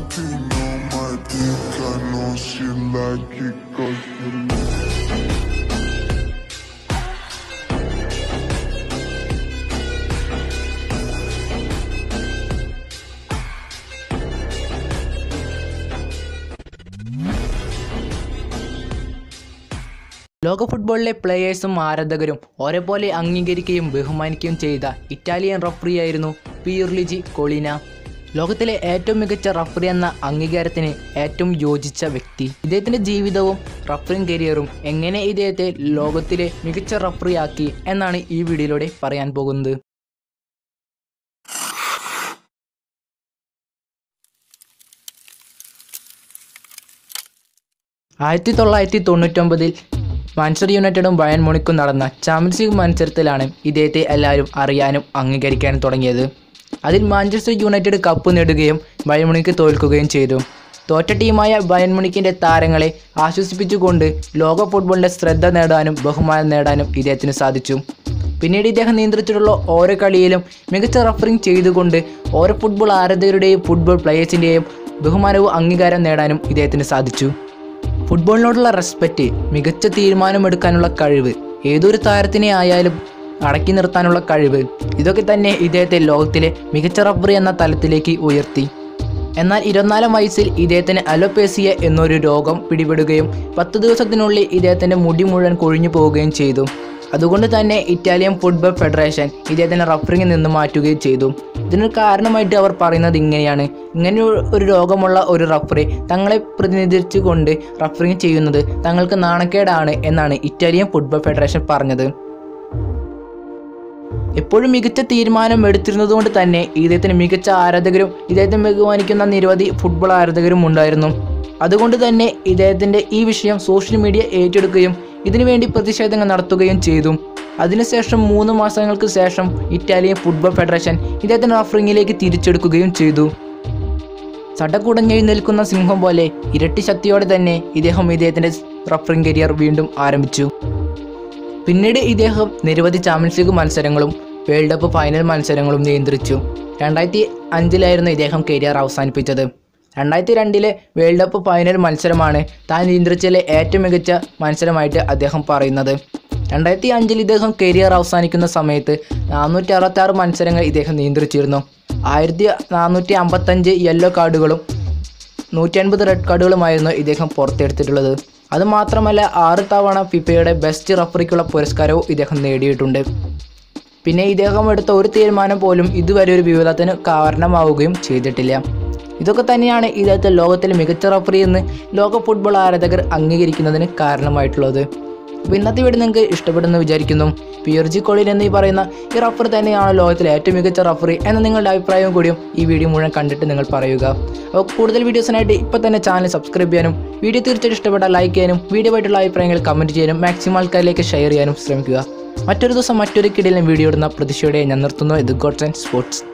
Valentino, my dick, I know she like it cause she like ലോക ഫുട്ബോളിലെ പ്ലേയേഴ്സും ആരാധകരും ഒരേപോലെ അംഗീകരിക്കുകയും ബഹുമാനിക്കുകയും ചെയ്ത ഇറ്റാലിയൻ റഫറിയായിരുന്നു പിയുർലിജി കൊളിന ലോകത്തിലെ ഏറ്റവും മികച്ച റഫറി എന്ന അംഗീകാരത്തിന് ഏറ്റവും യോജിച്ച വ്യക്തി ഇദ്ദേഹത്തിൻ്റെ ജീവിതവും റഫറിംഗ് കരിയറും എങ്ങനെ ഇദ്ദേഹത്തെ ലോകത്തിലെ മികച്ച റഫറിയാക്കി എന്നാണ് ഈ വീഡിയോയിലൂടെ പറയാൻ പോകുന്നത് ആയിരത്തി തൊള്ളായിരത്തി തൊണ്ണൂറ്റൊമ്പതിൽ മാഞ്ചസ്റ്റർ യുണൈറ്റഡും ബയൺ മുണിക്കും നടന്ന ചാമ്പ്യൻസ് ലീഗ് മത്സരത്തിലാണ് ഇദ്ദേഹത്തെ എല്ലാവരും അറിയാനും അംഗീകരിക്കാനും തുടങ്ങിയത് അതിൽ മാഞ്ചസ്റ്റർ യുണൈറ്റഡ് കപ്പ് നേടുകയും ബയൺ മുണിക്ക് തോൽക്കുകയും ചെയ്തു തോറ്റ ടീമായ ബയൺ മുണിക്കിൻ്റെ താരങ്ങളെ ആശ്വസിപ്പിച്ചുകൊണ്ട് ലോക ഫുട്ബോളിൻ്റെ ശ്രദ്ധ നേടാനും ബഹുമാനം നേടാനും ഇദ്ദേഹത്തിന് സാധിച്ചു പിന്നീട് ഇദ്ദേഹം നിയന്ത്രിച്ചിട്ടുള്ള ഓരോ കളിയിലും മികച്ച റഫറിംഗ് ചെയ്തുകൊണ്ട് ഓരോ ഫുട്ബോൾ ആരാധകരുടെയും ഫുട്ബോൾ പ്ലേയേഴ്സിൻ്റെയും ബഹുമാനവും അംഗീകാരം നേടാനും ഇദ്ദേഹത്തിന് സാധിച്ചു ഫുട്ബോളിനോടുള്ള റെസ്പെക്റ്റ് മികച്ച തീരുമാനമെടുക്കാനുള്ള കഴിവ് ഏതൊരു താരത്തിനെ ആയാലും അടക്കി നിർത്താനുള്ള കഴിവ് ഇതൊക്കെ തന്നെ ഇദ്ദേഹത്തെ ലോകത്തിലെ മികച്ച റബ്ബറി എന്ന തലത്തിലേക്ക് ഉയർത്തി എന്നാൽ ഇരുപത്തിനാലാം വയസ്സിൽ ഇദ്ദേഹത്തിന് അലോപേസിയ എന്നൊരു രോഗം പിടിപെടുകയും പത്ത് ദിവസത്തിനുള്ളിൽ ഇദ്ദേഹത്തിൻ്റെ മുടി മുഴുവൻ കൊഴിഞ്ഞു പോവുകയും ചെയ്തു അതുകൊണ്ട് തന്നെ ഇറ്റാലിയൻ ഫുട്ബോൾ ഫെഡറേഷൻ ഇദ്ദേഹത്തിനെ റഫറിങ്ങിൽ നിന്ന് മാറ്റുകയും ചെയ്തു ഇതിന് കാരണമായിട്ട് അവർ പറയുന്നത് ഇങ്ങനെയാണ് ഇങ്ങനെ ഒരു രോഗമുള്ള ഒരു റഫറി തങ്ങളെ പ്രതിനിധീകരിച്ചുകൊണ്ട് റഫറിങ് ചെയ്യുന്നത് തങ്ങൾക്ക് നാണക്കേടാണ് എന്നാണ് ഇറ്റാലിയൻ ഫുട്ബോൾ ഫെഡറേഷൻ പറഞ്ഞത് എപ്പോഴും മികച്ച തീരുമാനം എടുത്തിരുന്നതുകൊണ്ട് തന്നെ ഇദ്ദേഹത്തിന് മികച്ച ആരാധകരും ഇദ്ദേഹത്തെ ബഹുമാനിക്കുന്ന നിരവധി ഫുട്ബോൾ ആരാധകരും ഉണ്ടായിരുന്നു അതുകൊണ്ട് തന്നെ ഇദ്ദേഹത്തിൻ്റെ ഈ വിഷയം സോഷ്യൽ മീഡിയ ഏറ്റെടുക്കുകയും ഇതിനുവേണ്ടി പ്രതിഷേധങ്ങൾ നടത്തുകയും ചെയ്തു അതിനുശേഷം മൂന്ന് മാസങ്ങൾക്ക് ശേഷം ഇറ്റാലിയൻ ഫുട്ബോൾ ഫെഡറേഷൻ ഇദ്ദേഹത്തിൻ്റെ റഫറിങ്ങിലേക്ക് തിരിച്ചെടുക്കുകയും ചെയ്തു ചടക്കുടഞ്ഞെഴുന്നേൽക്കുന്ന സിംഹം പോലെ ഇരട്ടി ശക്തിയോടെ തന്നെ ഇദ്ദേഹം ഇദ്ദേഹത്തിൻ്റെ റഫറിംഗ് കരിയർ വീണ്ടും ആരംഭിച്ചു പിന്നീട് ഇദ്ദേഹം നിരവധി ചാമ്പ്യൻസ് ലീഗ് മത്സരങ്ങളും വേൾഡ് കപ്പ് ഫൈനൽ മത്സരങ്ങളും നിയന്ത്രിച്ചു രണ്ടായിരത്തി അഞ്ചിലായിരുന്നു ഇദ്ദേഹം കരിയർ അവസാനിപ്പിച്ചത് രണ്ടായിരത്തി രണ്ടിലെ വേൾഡ് കപ്പ് ഫൈനൽ മത്സരമാണ് താൻ നിയന്ത്രിച്ചതിലെ ഏറ്റവും മികച്ച മത്സരമായിട്ട് അദ്ദേഹം പറയുന്നത് രണ്ടായിരത്തി അഞ്ചിൽ ഇദ്ദേഹം കരിയർ അവസാനിക്കുന്ന സമയത്ത് നാനൂറ്റി അറുപത്താറ് മത്സരങ്ങൾ ഇദ്ദേഹം നിയന്ത്രിച്ചിരുന്നു ആയിരത്തി നാനൂറ്റി അമ്പത്തഞ്ച് യെല്ലോ കാർഡുകളും നൂറ്റി അൻപത് റെഡ് കാർഡുകളുമായിരുന്നു ഇദ്ദേഹം പുറത്തെടുത്തിട്ടുള്ളത് അതുമാത്രമല്ല ആറ് തവണ ഫിഫയുടെ ബെസ്റ്റ് റഫറിക്കുള്ള പുരസ്കാരവും ഇദ്ദേഹം നേടിയിട്ടുണ്ട് പിന്നെ ഇദ്ദേഹം എടുത്ത ഒരു തീരുമാനം പോലും ഇതുവരെ ഒരു വിവാദത്തിന് കാരണമാവുകയും ചെയ്തിട്ടില്ല ഇതൊക്കെ തന്നെയാണ് ഇദ്ദേഹത്തെ ലോകത്തിലെ മികച്ച റഫറി എന്ന് ലോക ഫുട്ബോൾ ആരാധകർ അംഗീകരിക്കുന്നതിന് കാരണമായിട്ടുള്ളത് അപ്പോൾ ഇന്നത്തെ വീഡിയോ നിങ്ങൾക്ക് ഇഷ്ടപ്പെടുന്നു വിചാരിക്കുന്നു പിയർജി കോളിൻ എന്ന് ഈ പറയുന്ന ഈ റഫർ തന്നെയാണ് ലോകത്തിലെ ഏറ്റവും മികച്ച റഫറി എന്ന നിങ്ങളുടെ അഭിപ്രായവും കൂടിയും ഈ വീഡിയോ മുഴുവൻ കണ്ടിട്ട് നിങ്ങൾ പറയുക അപ്പോൾ കൂടുതൽ വീഡിയോസിനായിട്ട് ഇപ്പോൾ തന്നെ ചാനൽ സബ്സ്ക്രൈബ് ചെയ്യാനും വീഡിയോ തീർച്ചയായിട്ടും ഇഷ്ടപ്പെട്ടാൽ ലൈക്ക് ചെയ്യാനും വീഡിയോ ആയിട്ടുള്ള അഭിപ്രായങ്ങൾ കമൻറ്റ് ചെയ്യാനും മാക്സിമം ആൾക്കാരിലേക്ക് ഷെയർ ചെയ്യാനും ശ്രമിക്കുക മറ്റൊരു ദിവസം മറ്റൊരു കിടയിലും വീഡിയോ ഇടുന്ന പ്രതീക്ഷയോടെ ഞാൻ നിർത്തുന്നു ഇത് ഗോഡ്സ് ആൻഡ് സ്പോർട്സ്